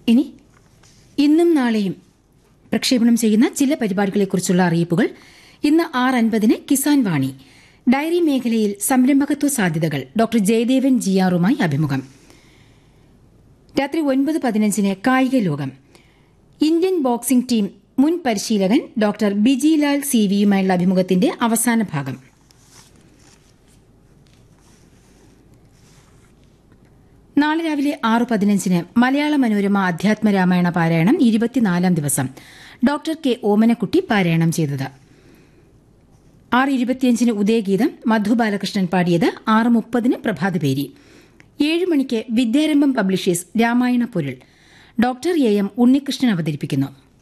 ഇനി ഇന്നും നാളെയും പ്രക്ഷേപണം ചെയ്യുന്ന ചില പരിപാടികളെക്കുറിച്ചുള്ള അറിയിപ്പുകൾ ഇന്ന് ആറ് അൻപതിന് കിസാൻ വാണി ഡയറി മേഖലയിൽ സംരംഭകത്വ സാധ്യതകൾ ഡോക്ടർ ജയദേവൻ ജിയാറുമായി അഭിമുഖം രാത്രി ഒൻപത് പതിനഞ്ചിന് കായിക ലോകം ഇന്ത്യൻ ബോക്സിംഗ് ടീം മുൻ പരിശീലകൻ ഡോക്ടർ ബിജിലാൽ സി വിയുമായുള്ള അഭിമുഖത്തിന്റെ അവസാന ഭാഗം നാളെ രാവിലെ ആറ് പതിനഞ്ചിന് മലയാള മനോരമ അധ്യാത്മ രാമായണ പാരായണം ഇരുപത്തിനാലാം ദിവസം ഡോക്ടർ കെ ഓമനക്കുട്ടി പാരായണം ചെയ്തത് ആറ് ഇരുപത്തിയഞ്ചിന് ഉദയഗീതം മധു ബാലകൃഷ്ണൻ പാടിയത് ആറ് മുപ്പതിന് പ്രഭാതപേരി ഏഴ് മണിക്ക് വിദ്യാരംഭം പബ്ലിഷേഴ്സ് രാമായണ പൊരുൾ ഡോക്ടർ എ എം ഉണ്ണികൃഷ്ണൻ അവതരിപ്പിക്കുന്നു